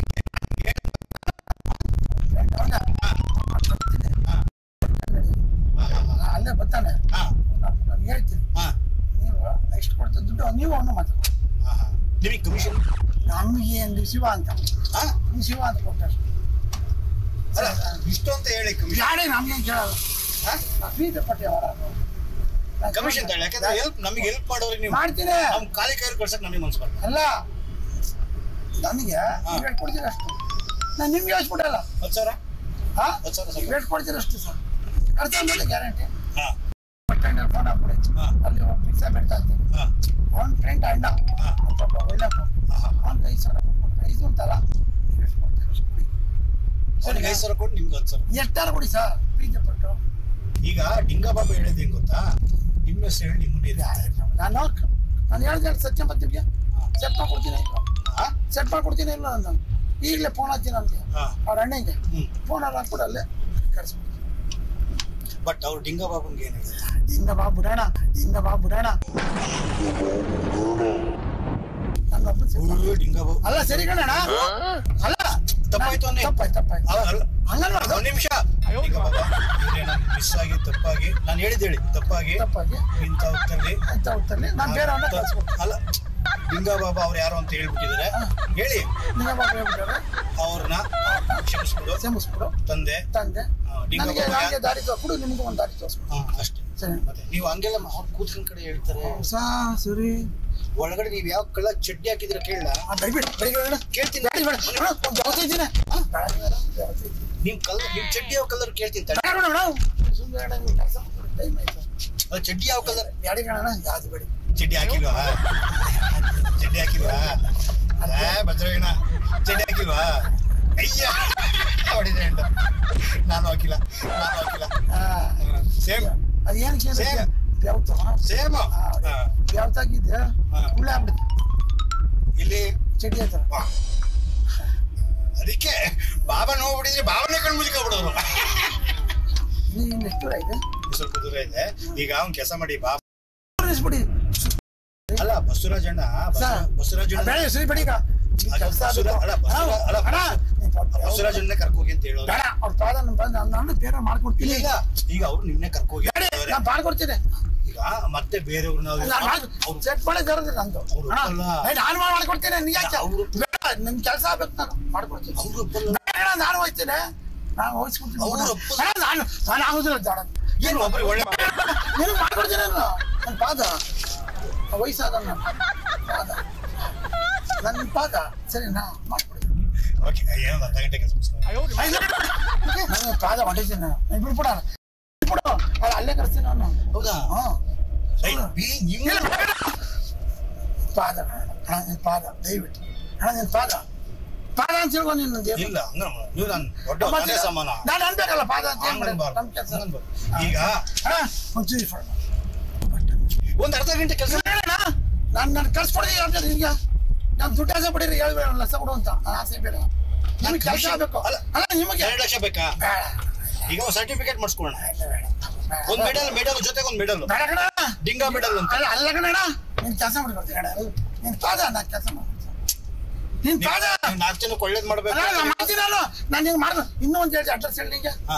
ಅಲ್ಲೇ ಬರ್ತಾನೆ ಹಾ ನಾನು ಹೇಳ್ತೀನಿ ಹಾ ನೀವು ಎಷ್ಟು ಕೊಡ್ತೀವಿ ದುಡ್ಡು ನೀವು ಅವನು ಮಾತಾಡ ಹಾ ಹಾ ನಿಮಗೆ ಕಮಿಷನ್ ನಮಗೆ ಒಂದು ಶಿವ ಅಂತ ಹಾ ಈ ಶಿವ ಅಂತ ಕೊಟ್ಟರು ಅಲ್ಲ ಇಷ್ಟು ಅಂತ ಹೇಳಿ ಕಮಿಷನ್ ಯಾರೇ ನಮಗೆ ಕೇಳಲ್ಲ ಹಾ ಫೀಸ್ ಪಟ್ಟಿ ಅವರ ಕಮಿಷನ್ ತಗೊಳ್ಳಿ ಯಾಕಂದ್ರೆ ಹೆಲ್ಪ್ ನಮಗೆ ಹೆಲ್ಪ್ ಮಾಡೋರಿಗೆ ನೀವು ಮಾಡ್ತೀನಿ ನಮ್ ಖಾಲಿ ಕೈಯಲ್ಲಿ ಕಳ್ಸಕ್ ನಮಗೆ ಮನ್ಸು ಬರ್ತದೆ ಅಲ್ಲ ನನಗೆ ನೀವು ಎಷ್ಟು ಕೊಡ್ತೀರ ಅಷ್ಟು ನಾನು ನಿಮ್ಗೆ ಹೇಳ್ಸ್ಬಿಟ್ಟಲ್ಲ ಹತ್ತು ಸಾವಿರ ಹಾ ಹತ್ತು ಸಾವಿರ ನೀವು ಸಾಕು ಎಷ್ಟು ಕೊಡ್ತೀರ ಅಷ್ಟು ಸರ್ ಖರ್ಚು ಅನ್ನೋದು ಗ್ಯಾರಂಟಿ ಹಾ ಬಸ್ ಸ್ಟ್ಯಾಂಡಲ್ಲಿ ಫೋನ್ ಹಾಕ್ಬಿಡಿ ಹಾ. ಅಲ್ಲಿ ಒಂದು ಪಿಕ್ಸಾ ಬಿಡ್ತಾ ಇರ್ತೀನಿ ಹಾ ಅವ್ನ ಫ್ರೆಂಡ್ ಅಣ್ಣ ಹಾ. ಅವ್ನ್ ಪಾಪ ಒಳ್ಳೆ ಹಾ, ಹಾ. ಅವ್ನಿಗೆ ಐದು ಸಾವಿರ ಕೊಟ್ಬಿಟ್ಟು ಐದು ಅಂತಲ್ಲ ನೀವು ಎಷ್ಟು ಕೊಡ್ತೀರ ಅಷ್ಟು ಕೊಡಿ ಅವ್ನಿಗೆ ಐದು ಸಾವಿರ ಕೊಟ್ಟು ನಿಮ್ಗೆ ಹತ್ತು ಸಾವಿರ ಎಷ್ಟಾರು ಕೊಡಿ ಸರ್ ಪ್ರೀತಿ ಪಟ್ಟು ಈಗ ಡಿಂಗ ಬಾಬು ಹೇಳಿದ್ ಹೆಂಗ್ ಗೊತ್ತಾ ನಿಮ್ಮ ಹೆಸರು ಹೇಳಿ ನಿಮ್ಮನ್ನ ಇದೆ ನಾನು ನಾನು ಹೇಳ್ದೆ ಸತ್ಯ ನಿಮಗೆ ಸೆಟ್ ಮಾಡ್ಕೊಡ್ತೀನಿ ಇಲ್ಲ ಹಾ ಸೆಟ್ ಮಾಡ್ಕೊಡ್ತೀನಿ ಇಲ್ಲ ನಾನು ಈಗಲೇ ಫೋನ್ ಹಚ್ತೀನಿ ನನಗೆ ಹಾ ಅವ್ರ ಅಣ್ಣಂಗೆ ಹ್ಮ್ ಫೋನ್ ಅಲ್ಲಿ ಹಾಕ್ಬಿಟ್ಟು ಅಲ್ಲೇ ಕರ್ಸ್ಬಿಡ್ತೀನಿ ಬಟ್ ಅವ್ರು ಡಿಂಗ ಬಾಬುಂಗೆ ಏನು ಹೇಳಿದ್ರು ದಿಂಗ ಬಾ ಬಿಡೋಣ ದಿಂಗ ಬಾ ಬಿಡೋಣ ನನ್ನ ಒಬ್ಬನ್ ಸಿಕ್ಕ. ಓ, ಡಿಂಗ ಬಾಬು ಅಲ್ಲ ಸರಿ ಕಣಣ್ಣ ಅಲ್ಲ ತಪ್ಪಾಯ್ತು ಅನ್ನಿ. ತಪ್ಪಾಯ್ತು ತಪ್ಪಾಯ್ತು ಅಲ್ಲ, ಅಲ್ಲ. ಹಂಗಲ್ವಾ ಅದು? ಒಂದ್ ನಿಮಿಷ ಡಿಂಗ ಬಾಬು ಇವ್ರೇನೋ ಮಿಸ್ ಆಗಿ ತಪ್ಪಾಗಿ ನಾನು ಹೇಳಿದ್ ಹೇಳಿ ತಪ್ಪಾಗಿ ತಪ್ಪಾಗಿ ಇಂಥ ಹೊತ್ತಲ್ಲಿ ಅಂತ ಹೋಗ್ತಾರೆ ನಾನು ಬೇರೆ ಅವನ್ನ ಕಳ್ಸ್ಕೊಡ್ತೀನಿ ಅಲ್ಲ ಡಿಂಗ ಬಾಬಾ ಅವ್ರು ಯಾರು ಅಂತ ಹೇಳ್ಬಿಟ್ಟಿದ್ದಾರೆ ಹೇಳಿ ದಿಂಗ ಬಾ ಹೇಳ್ಬಿಟ್ಟಾರೆ ಅವ್ರನ್ನ ಕ್ಷಮಿಸ್ಬಿಡು ಕ್ಷಮಿಸ್ಬಿಡು ತಂದೆ ತಂದೆ ಆ, ಡಿಂಗ ನನಗೆ ಬಾಬಾ ನನಗೆ ದಾರಿ ತೋರ್ಬಿಡು ನಿಮ್ಗೂ ಒಂದು ದಾರಿ ತೋರಿಸ್ಬಿಡು ಹಾ ಅಷ್ಟೇ ಸರಿ ಮತ್ತೆ ನೀವು ಹಂಗೆಲ್ಲ ಅವ್ರು ಕೂತ್ಕೊಂಡ್ ಕಡೆ ಹೇಳ್ತಾರೆ ಹೊಸ ಸರಿ ಒಳಗಡೆ ನೀವ್ ಯಾವ ಕಳ್ಳ ಚಡ್ಡಿ ಹಾಕಿದ್ರೆ ಕೇಳ ಆ, ಬೈಬಿಡು ಬೈಬಿಡು ಕೇಳ್ತೀನಿ ಬೇಡ ಬೇಡ ಅಣ್ಣ, ಒಂದು ಜವಸ ಇದ್ದೀನಿ ಬೇಡ ಬೇಡ ಜವಸ ಇದ್ದೀನಿ ನಿಮ್ ಕಲರ್ ನಿಮ್ ಚಡ್ಡಿ ಯಾವ ಕಲರ್ ಕೇಳ್ತೀನಿ ತಡಿ. ಬೇಡ ಬೇಡ ಬೇಡ ಸುಮ್ಮನೆ ಬೇಡ ನೀವು ಕೆಲಸ ಟೈಮ್ ಆಯ್ತು ಅದು ಚಡ್ಡಿ ಯಾವ ಕಲರ್ ಬ್ಯಾಡಿ ಕಣ ಯಾವ್ದು ಬೇಡಿ ಚಡ್ಡಿ ಹಾಕಿಲ್ವಾ ಚಡ್ಡಿ ಹಾಕಿಲ್ವಾ ಏ ಬಜ್ರವೀಣ ಚಡ್ಡಿ ಹಾಕಿಲ್ವಾ ಅಯ್ಯ ಹೊಡಿದೆ ಅಂಟ ನಾನು ಹಾಕಿಲ್ಲ ನಾನು ಹಾಕಿಲ್ಲ ಸೇಮ್ ಅದೇನು ಕೇಳಿದ್ರೆ Same. ಯಾವತ್ತು ಸೇಮ್ ಯಾವತ್ತಾಗಿದ್ದೆ ಹಾ. ಕುಳ್ಳೆ ಆಗ್ಬಿಡುತ್ತೆ ಇಲ್ಲಿ ಚಡ್ಡಿ ಹತ್ರ ವಾ. ಅದಕ್ಕೆ ಬಾಬಾ ನೋಡ್ಬಿಟ್ಟಿದ್ರೆ ಬಾಬಾನೇ ಕಣ್ಣು ಮುಚ್ಕೊಬಿಡೋರು ನೀನು ಎಷ್ಟು ದೂರ ಇದೆ ಸ್ವಲ್ಪ ದೂರ ಇದೆ ಈಗ ಅವ್ನ್ ಕೆಲಸ ಮಾಡಿ ಬಾಬಾ ನಿಲ್ಲಿಸ್ಬಿಡಿ ಅಲ್ಲ ಬಸವರಾಜ್ ಅಣ್ಣ ಸರ್, ಬಸವರಾಜ್ ಅಣ್ಣ ಬೇಡ ಸರಿ ಬಿಡಿ ಈಗ ಕೆಲಸ ಬಸವರಾಜ್- ಅಲ್ಲ, ಬಸವರಾಜ್- ಅಲ್ಲ, ಬಸವರಾಜ್ ಅಣ್ಣ ಕರ್ಕೋಗಿ ಅಂತ ಹೇಳೋರು ಬೇಡ ಅವ್ರ ಪಾದ ನಮ್ಮ ಪಾದ ನಾನು ನಾನು ಬೇರೆ ಮಾಡ್ಕೊಡ್ತೀನಿ ಇಲ್ಲ ಈಗ ಅವ್ರು ನಿನ್ನೆ ಕರ್ಕೋಗಿ ಬೇಡ ನಾನು ಮಾಡ್ಕೊಡ್ತೀನಿ ಈಗ ಮತ್ತೆ ಬೇರೆಯವ್ರನ್ನ ಅವ್ರು ಸೆಟ್ ಮಾಡಿ ಜರದಿ ನಂದು ಅವ್ರು ಅಣ್ಣ, ಒಪ್ಪಲ್ಲ. ಏ, ನಾನು ಮಾಡ್ಕೊಡ್ತೀನಿ ನೀ ಯಾಕೆ ಅವ್ರು- ಬೇಡ ನನ್ ಕೆಲಸ ಆಗ್ಬೇಕು ನಾನು ಮಾಡ್ಕೊಡ್ತೀನಿ ಅವ್ರು ಒಪ್ಪಲ್ಲ. ಬೇಡ ನಾನು ಹೋಗ್ತೀನಿ ನಾನು ಹೋಗಿಸ್ಕೊಡ್ತೀನಿ ಅವ್ರು ಬೇಡ. ಒಪ್ಪಲ್ಲ. ಬೇಡ, ನಾನು ನಾನು ಆಗುದಿಲ್ಲ ಜಾಡ ಏನು ಒಬ್ರಿಗೆ ಒಳ್ಳೆ ನೀನು ಮಾಡ್ಕೊಡ್ತೀನಿ ನಾನು ನನ್ನ ಪಾದ ವಯಸ್ಸಾದ ನನ್ನ ಪಾದ ನನ್ನ ಪಾದ ಸರಿ ನಾ ಮಾಡ್ಕೊಡ್ತೀನಿ ಓಕೆ ಏನೋ ಅರ್ಧ ಗಂಟೆ ಕೆಲಸ ನನ್ನ ಪಾದ ಹೊಡಿತೀನಿ ನಾನು ಬಿಡ್ಬಿಡ ಬಿಡು ಅವ್ಳು ಅಲ್ಲೇ ಕರ್ಸ್ತೀನಿ ನಾನು ಹೌದಾ ಹಾಂ ಏಯ್, ಬಿ, ನಿಮ್ಗೆ- ಇಲ್ಲ, ಬೇಡ. ಪಾದ ಅಣ್ಣ ನಿನ್ ಪಾದ ದಯವಿಟ್ಟು ಅಣ್ಣ ನಿನ್ ಪಾದ ಪಾದ ಅಂತ ಹೇಳ್ಕೊಂಡು ನಿನ್ನ ದೇವ್ರು. ಇಲ್ಲ ಹಂಗ ನೀವು ನಾನು ದೊಡ್ಡ ಮತ್ತೆ ತಂದೆ ಸಮಾನ ನಾನು ಅನ್ಬೇಕಲ್ಲ ಪಾದ ಅಂತ ಏನ್ ಮಾಡೋದು? ಹಂಗನ್ಬಾರ್ದು. ನಮ್ ಕೆಲ್ಸ. ಹಂಗನ್ಬಾರ್ದು. ಈಗ ಅಣ್ಣ, ಒಂಚೂರು ಫೋನ್ ಮಾಡು. ಒಂದ್ ಅರ್ಧ ಗಂಟೆ ಕೆಲಸ ಇಲ್ಲ ಅಣ್ಣ, ನಾನ್ ನಾನು ಕಳ್ಸ್ಕೊಡ್ತೀನಿ ಹೇಳ್ತೀನಿ ನಿಮ್ಗೆ ನಾನು ದುಡ್ಡು ಆಸೆ ಪಡೀರಿ ಹೇಳ್ಬೇಡ ಒಂದು ಲಕ್ಷ ಕೊಡು ಅಂತ ನಾನು ಆಸೆ ಬೇಡ ನಿಮ್ಗೆ ಕೆಲಸ commission- ಆಗ್ಬೇಕು ಅಲ್ಲ. ಅಲ್ಲ ನಿಮಗೆ ಎರಡು ಲಕ್ಷ ಬೇಕಾ ಬೇಡ ಈಗ ಒಂದ್ ಸರ್ಟಿಫಿಕೇಟ್ ಮಾಡಿಸ್ಕೊಳ್ಳೋಣ ಬೇಡ, ಬೇಡ, ಬೇಡ. ಒಂದ್ ಮೆಡಲ್ ಮೆಡಲ್ ಜೊತೆಗೆ ಒಂದ್ ಮೆಡಲ್ ಬೇಡ ಕಣ ಡಿಂಗಾ ಮೆಡಲ್ ಅಂತ ಅಲ್ಲ ಅಲ್ಲ ಕಣ ನೀನ್ ಕೆಲಸ ಮಾಡ್ಕೊಡ್ತೀನಿ ಅಣ್ಣ ನಿನ್ ಪಾದ ನಾನು ಕೆಲಸ ಮಾಡ್ಕೊಡ್ತೀನಿ ನಿನ್ ಪಾದ ನೀವು ನಾಲ್ಕು ಜನಕ್ಕೆ ಒಳ್ಳೇದ್ ಮಾಡ್ಬೇಕು ಅಲ್ಲ ನಾನು ಮಾಡ್ತೀನಿ ನಾನು ನಾನು ಹಿಂಗೆ ಮಾಡ್ದು ಇನ್ನೂ ಒಂದು ಹೇಳಿ ಅಡ್ರೆಸ್ ಹೇಳಿ ನಿಂಗೆ ಹಾ.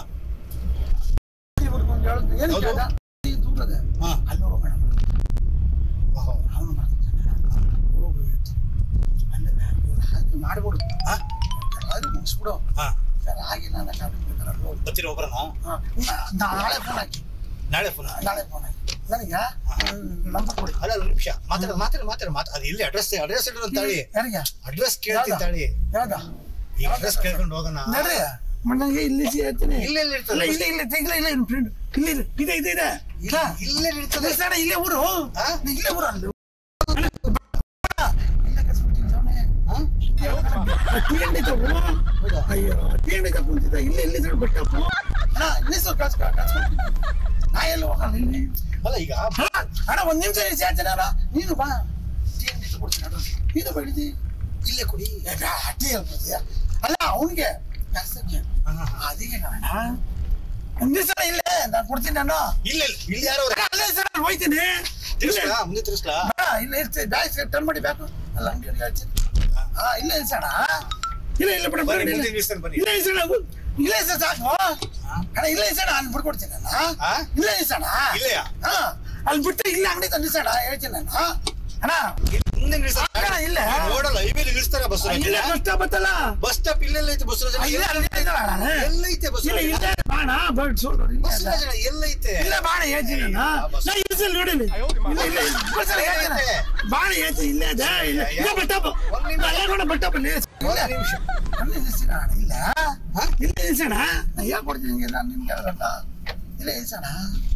ಏನು ಹೌದು. ಕೇಳ್ದ ಈ ದೂರದ ಹಾ. ಅಲ್ಲಿ ಹೋಗೋಣ ಅವನು ಮಾಡ್ತಾನೆ ಹೋಗು ಅಲ್ಲಿ ಹಾಗೆ ಮಾಡ್ಬಿಡು ಹಾ? ಅದು ಮುಗಿಸ್ಬಿಡು ಹಾ ಸರ್ ಹಾಗೆ ನಾನು ಕಾಡ್ಬೇಕಾದ್ರೆ ಹೋಗು ಬರ್ತೀರ ಒಬ್ರನ ಹಾಂ ನಾಳೆ ಫೋನ್ ಹಾಕಿ ನಾಳೆ ಫೋನ್ ನಾಳೆ ಫೋನ್ ಹಾಕಿ ನನಗೆ ನಂಬರ್ ಕೊಡಿ ಅಲ್ಲ ಒಂದು ನಿಮಿಷ ಮಾತಾಡ ಮಾತಾಡ ಮಾತಾಡ ಮಾತಾಡ ಅದು ಇಲ್ಲಿ ಅಡ್ರೆಸ್ ಅಡ್ರೆಸ್ ಇಡೋದು ತಾಳಿ ಯಾರಿಗೆ ಅಡ್ರೆಸ್ ಕೇಳ್ತೀನಿ ತಾಳಿ ಯಾವ್ದ ಈಗ ಅಡ್ರೆಸ್ ಕೇಳ್ಕೊಂಡು ಹೋಗೋಣ ನಡ್ರಿ ನನಗೆ ಇಲ್ಲಿ ಹೇಳ್ತೀನಿ ಇಲ್ಲೇ ಇಲ್ಲ ಇರ್ತದೆ ಇಲ್ಲ ಇಲ್ಲ ಇಲ್ಲ ಇಲ್ಲ ಇಲ್ಲ ಫ್ರೆಂಡ್ ಇಲ್ಲಿ ಇದೆ ಇದೆ ಇದೆ ಇದೆ ಇಲ್ಲ ಇಲ್ಲೇ ಇರ್ತದೆ ಸರ್ ಇಲ್ಲೇ ಊರು ಹಾ? ಇಲ್ಲೇ ಊರು ಅಲ್ಲಿ ಇಲ್ಲ ಕಸ್ಬಿಡ್ತೀನಿ ಸ್ವಾಮಿ. ಹಾ? ಟೀ ಅಂಗಡಿ ತಗೋ. ಅಯ್ಯೋ ಟೀ ಅಂಗಡಿ ತಗೋ ಕುಂತಿದ್ದ ಇಲ್ಲಿ ಇಲ್ಲಿ ಸರ್ ಬಿಟ್ಟಪ್ಪ ಅಣ್ಣ ಇಲ್ಲಿ ಸ್ವಲ್ಪ ಕಾಸು ಕಾಸ್ಕೊಡ್ತೀನಿ ನಾ ಎಲ್ಲಿ ಹೋಗಲ್ಲ ಇಲ್ಲಿ ಅಲ್ಲ ಈಗ ಅಣ್ಣ, ಅಣ್ಣ ಒಂದ್ ನಿಮಿಷ ನಿಲ್ಸಿ ಹೇಳ್ತೀನಿ ಅಣ್ಣ ನೀನು ಬಾ ಟೀ ಅಂಗಡಿ ತಗೊಡ್ತೀನಿ ಅಣ್ಣ ನೀನು ಬಡಿದಿ ಇಲ್ಲೇ ಕೊಡಿ ಏ, ಬ್ಯಾ, ಟೀ ಹೇಳ್ಬೋದ್ಯಾ ಅಲ್ಲ ಅವನಿಗೆ ಕೆಲಸಕ್ಕೆ ಹಾ, ಹಾ, ಹಾ. ಅದಕ್ಕೆ ಅಣ್ಣ ಒಂದ್ ದಿವಸ ಇಲ್ಲೇ ನಾನು ಕೊಡ್ತೀನಿ ನಾನು ಇಲ್ಲ ಇಲ್ಲ ಇಲ್ಲಿ ಯಾರೋ ಅವ್ರೆ? ಅಣ್ಣ, ಅಲ್ಲೇ ಸರ್ ಅಲ್ಲಿ ಹೋಯ್ತೀನಿ ಇಲ್ಲೇ ತಿರ್ಸ್ಲಾ ಮುಂದೆ ತಿರ್ಸ್ಲಾ ಬೇಡ, ಇಲ್ಲೇ ಇರ್ತೀನಿ ಬ್ಯಾಗ್ ಟರ್ನ್ ಮಾಡಿ ಬೇಕು ಅಲ್ಲ ಅಂಗಡಿ ಹೇಳ್ತೀನಿ ಹಾ ಇಲ್ಲೇ ಇಲ್ಸಣ ಇಲ್ಲ ಇಲ್ಲ ಬಿಡ ಬನ್ನಿ ಮುಂದೆ ನಿಲ್ಸ್ತಾನೆ ಬನ್ನಿ ಇಲ್ಲೇ ಇಲ್ಸಣ ಇಲ್ಲೇ ಇಲ್ಸ ಸಾಕು ಅಣ್ಣ ಇಲ್ಲೇ ಇಲ್ಸಣ ನಾನು ಬಿಡ್ಕೊಡ್ತೀನಿ ನಾನು ಹಾ? ಇಲ್ಲೇ ಇಲ್ಸಣ ಇಲ್ಲೆಯಾ ಹಾ ಅಲ್ಲಿ ಬಿಟ್ಟು ಇಲ್ಲ ಅಂಗಡಿ ತಂದಿಸಣ ಹೇಳ್ತೀನಿ ನಾನು ಅಣ್ಣ ಇಲ್ಲಿ ಮುಂದೆ ನಿಲ್ಸ್ತಾರೆ ಅಣ್ಣ, ಇಲ್ಲೇ. ನೋಡಲ್ಲ ಹೈವೇಲಿ ನಿಲ್ಸ್ತಾರೆ ಬಸ್ ಇಲ್ಲೇ ಬಸ್ ಸ್ಟಾಪ್ ಬತ್ತಲ್ಲ ಬಸ್ ಸ್ಟಾಪ್ ಇಲ್ಲೆಲ್ಲ ಐತೆ ಬಸ್ ಆ, ಇಲ್ಲೇ ಅಲ್ಲಿ ಇದ್ದಾಳ ನಾನು ಎಲ್ಲೈತೆ ಬಸ್ ಇಲ್ಲ ಇಲ್ಲೇ ಬಾಣ ಬರ್ಡ್ ಸೋಲ್ಡರ್ ಬಸ್ ಇಲ್ಲ ಎಲ್ಲೈತೆ ಇಲ್ಲ ಬಾಣ ಹೇಳ್ತೀನಿ ನಾನು ನಾ ಇಲ್ಸಲ್ ನೋಡಿಲಿ ಇಲ್ಲ ಇಲ್ಲ ಇಲ್ಲ ಬಸ್ಸಲ್ಲಿ ಹೇಳ್ತೀನಿ ಬಾಣ ಹೇಳ್ತೀನಿ ಇಲ್ಲೇ ಇದೆ ಇಲ್ಲ ಇಲ್ಲ ಬಟ್ಟಪ್ಪ ಒಂದ್ ನಿಮಿಷ. ಅಲ್ಲೇ ನೋಡ ಬಟ್ಟಪ್ಪ ಇಲ್ಲ ಒಂದ್ ನಿಮಿಷ ಅಲ್ಲೇ ನಿಲ್ಸಿಣ ಅಣ್ಣ, ಇಲ್ಲ ಇಲ್ಲ ನಿಲ್ಸಣ ನಾ ಯಾಕೆ ಕೊಡ್ತೀನಿ ನಿಂಗೆ ನಾನು ನಿಮ್ಗೆ ಹೇಳಲ್ಲ ಇಲ್ಲ ನಿಲ್ಸಣ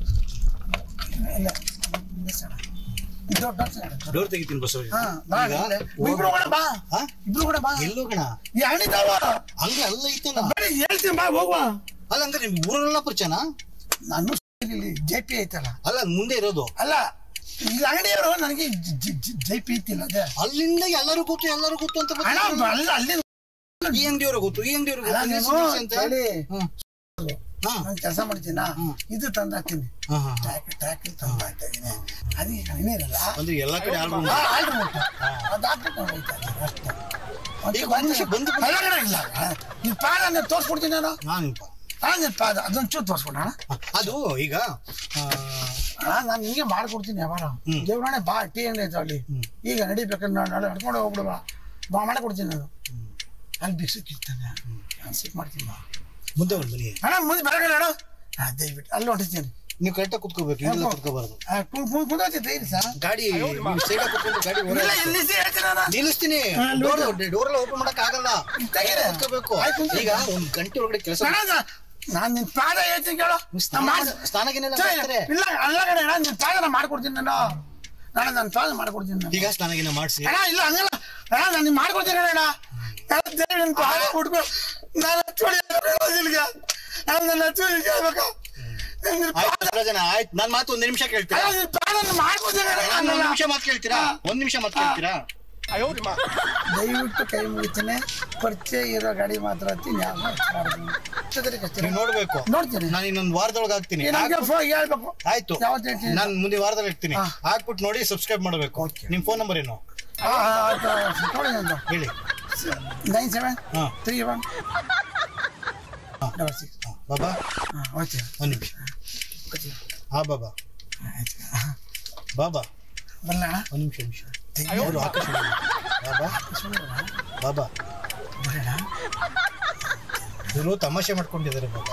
ಇಲ್ಲ ನಿಲ್ಸಣ ದೊಡ್ಡ ನಿಲ್ಸಣ. ಡೋರ್ ತೆಗಿತೀನಿ ಬಸ್ ಹಾ ಬಾ ಇಲ್ಲೇ. ಇಬ್ರು ಕೂಡ ಬಾ ಹಾ? ಇಬ್ರು ಕೂಡ ಬಾ ಎಲ್ಲೋಗಣ ಈ ಅಂಗಡಿದಾವ ಹಂಗೆ ಅಲ್ಲ ಐತೆನಾ ಬರೀ ಹೇಳ್ತೀನಿ ಬಾ ಹೋಗುವ ಅಲ್ಲ ಹಂಗಾರೆ ನಿಮ್ ಊರೆಲ್ಲ ಪರಿಚಯನಾ ನಾನು ಇಲ್ಲಿ ಜೆ ಪಿ ಐತಲ್ಲ ಅಲ್ಲ ಅದ್ ಮುಂದೆ ಇರೋದು ಅಲ್ಲ ಇಲ್ಲಿ ಅಂಗಡಿಯವರು ನನಗೆ ಜೈ ಪಿ ಐತಿಲ್ಲ ಅದೇ ಅಲ್ಲಿಂದ ಎಲ್ಲರೂ ಗೊತ್ತು ಎಲ್ಲರೂ ಗೊತ್ತು ಅಂತ ಹಣ ಬರ್ತಾರೆ. ಅಲ್ಲ ಅಲ್ಲಿ ಈ ಅಂಗಡಿಯವ್ರ ಗೊತ್ತು ಈ ಅಂಗಡಿಯವ್ರ ಅಲ್ಲ ಗೊತ್ತು ನೀನು ನಿಲ್ಸಿ ಅಂತ ಕೇಳಿ ಹ್ಮ್. ಹಾ ನಾನು ಕೆಲಸ ಮಾಡ್ತೀನ ಹ್ಮ್. ಇದು ತಂದು ಹಾಕ್ತೀನಿ ಹಾ, ಹಾ. ಟ್ಯಾಕ್ ಟ್ಯಾಕ್ ತಂದು ಹಾಕ್ತಾ ಇದ್ದೀನಿ ಅದೀಗ ಕಡಿಮೆ ಇರಲ್ಲ ಅಂದ್ರೆ ಎಲ್ಲಾ ಕಡೆ ಆಲ್ಬಮ್ ಆ, ಆರ್ಡ್ರ್ ಉಂಟು ಅದು ಹಾಕ್ಬಿಟ್ಟು ಹೋಗ್ತಾ ಇದ್ದೀನಿ ಅಷ್ಟೇ ಈಗ ಒಂದ್ ನಿಮಿಷ ಬಂದು ಬಂದು- ಅಲ್ಲ ಕಣ, ಇಲ್ಲ ನಿನ್ ಪಾದ ನಾನು ತೋರಿಸ್ಕೊಡ್ತೀನಿ ನಾನು ನಾನಿಪ್ಪ ಹಾ ನಿನ್ ಪಾದ ಅದೊಂಚೂರು ತೋರಿಸ್ಕೊಡೋಣ ಅದು ಈಗ ಆ, ಅಣ್ಣ ನಾನು ಹಿಂಗೆ ಮಾಡ್ಕೊಡ್ತೀನಿ ಯಾವಾಗ ಹ್ಮ್. ದೇವ್ರಾಣೆ ಬಾ ಟೀ ಅಂಗಡಿ ಐತೆ ಅಲ್ಲಿ ಹ್ಮ್. ಈಗ ನಡಿಬೇಕಾದ್ರೆ ನಾನು ನಾಳೆ ನಡ್ಕೊಂಡು ಹೋಗ್ಬಿಡುವ ಬಾ ಮಾಡಿ ಕೊಡ್ತೀನಿ ನಾನು ಅಲ್ಲಿ ಭಿಕ್ಷಕ್ಕೆ ಇರ್ತಾನೆ ನಾನು ಸಿಕ್ ಮಾಡ್ತೀನಿ ಬಾ ಮುಂದೆ ಒಂದು ಬನ್ನಿ ಅಣ್ಣ ಮುಂದೆ ಬರಗಲ್ಲ ಅಣ್ಣ ಹಾ ದಯವಿಟ್ಟು ಅಲ್ಲಿ ಹೊಂಟಿಸ್ತೀನಿ ನೀವು ಕರೆಕ್ಟಾಗಿ ಕುತ್ಕೋಬೇಕು ಇಲ್ಲೆಲ್ಲ ಕುತ್ಕೋಬಾರ್ದು ಕುಂದೋತಿ ಧೈರ್ಯ ಸರ್ ಗಾಡಿ ಸೈಡ್ ಕುತ್ಕೊಂಡು ಗಾಡಿ ಇಲ್ಲ ಹೊರ ಇಲ್ಲಿ ಹೇಳ್ತೀನಿ ನಾನು ನಿಲ್ಲಿಸ್ತೀನಿ ಹಾ, ಡೋರ್ ನೋಡು. ಡೋರ್ ಎಲ್ಲ ಓಪನ್ ಮಾಡಕ್ ಆಗಲ್ಲ ತೆಗೀರಿ. ಕುತ್ಕೋಬೇಕು ಆಯ್ತು, ಕುಂತ್ಕೊಳ್ಳಿ. ಈಗ ಒಂದ್ ಗಂಟೆ ಒಳಗಡೆ ಕೆಲಸ ಅಣ್ಣ ನಾನು ನಿನ್ ಪಾದ ಹೇಳ್ತೀನಿ ಕೇಳು ಸ್ನಾನ ನಾನ್ ಮಾಡ್ಸ್- ಸ್ನಾನಗಿನೆಲ್ಲ ಸರಿ, ಮಾಡ್ತಾರೆ ಇಲ್ಲ ಅಲ್ಲ ಕಡೆ ಅಣ್ಣ ನಿನ್ ಪಾದ ನಾನು ಮಾಡ್ಕೊಡ್ತೀನಿ ನಾನು ನಾಳೆ ನನ್ನ ಪಾದ ಮಾಡ್ಕೊಡ್ತೀನಿ ನಾನು ಈಗ ಸ್ನಾನಗಿನ ಮಾಡಿಸಿ ಅಣ್ಣ ಇಲ್ಲ ಹಂಗಲ್ಲ ಅಣ್ಣ ನಾನು ನಿನ್ ಮಾಡ್ಕೊಡ್ತೀನಿ ಅಣ್ಣ ಅಣ್ಣ, ದೇವ್ರು ನಿನ್ ಪಾದ ಹುಡ್ಕೊ ನಾನು ಹಚ್ಚೋಳಿ ಇಲ್ಲಿಗೆ ನನ್ನ ಹಚ್ಚೋಳಿ ಕೇಳ್ಬೇಕಾ ಆಯ್ತು ರಾಜನ ಆಯ್ತು ನನ್ ಮಾತು ಒಂದ್ ನಿಮಿಷ ಕೇಳ್ತೀರಾ ಒಂದ್ ನಿಮಿಷ ಮಾತು ಕೇಳ್ತೀರಾ ಒಂದ್ ನಿಮಿಷ ಮಾತು ಕೇಳ್ತೀರಾ ದಯವಿಟ್ಟು ಕೈ ಮುಗಿತೀನಿ ಪರಿಚಯ ಇರೋ ಗಾಡಿ ಮಾತ್ರ ಹತ್ತೀನಿ ಯಾವ ನೀವು ನೋಡ್ಬೇಕು ನೋಡ್ತೀನಿ ನಾನು ಇನ್ನೊಂದ್ ವಾರದೊಳಗೆ ಹಾಕ್ತೀನಿ ನನಗೆ ಫೋನ್ ಹೇಳ್ಬೇಕು ಆಯ್ತು ಯಾವತ್ತು ಹೇಳ್ತೀನಿ ನಾನು ಮುಂದಿನ ವಾರದಲ್ಲಿ ಇರ್ತೀನಿ ಹಾ. ಹಾಕ್ಬಿಟ್ಟು ನೋಡಿ ಸಬ್ಸ್ಕ್ರೈಬ್ ಮಾಡಬೇಕು Okay. ನಿಮ್ ಫೋನ್ ನಂಬರ್ ಏನು ಆ, ಆ, ಆಯ್ತು, ನೋಡಿ ನಂದು ಹೇಳಿ ನೈನ್ ಸೆವೆನ್ ಹಾ ತ್ರೀ ಒನ್ ಡಬಲ್ ಸಿಕ್ಸ್ ಹಾ. ಬಾಬಾ ಹಾಂ ಓಕೆ ಒಂದ್ ನಿಮಿಷ ಓಕೆ ಹಾ ಬಾಬಾ ಬಾಬಾ ಬರಲ್ಲ ಒಂದ್ ನಿಮಿಷ ನಿಮಿಷ ಅವರು ಆಕಾಶ ಬಾಬಾ ಬಾಬಾ ಬರೋಣ ಇವರು ತಮಾಷೆ ಮಾಡ್ಕೊಂಡಿದ್ದಾರೆ ಬಾಬಾ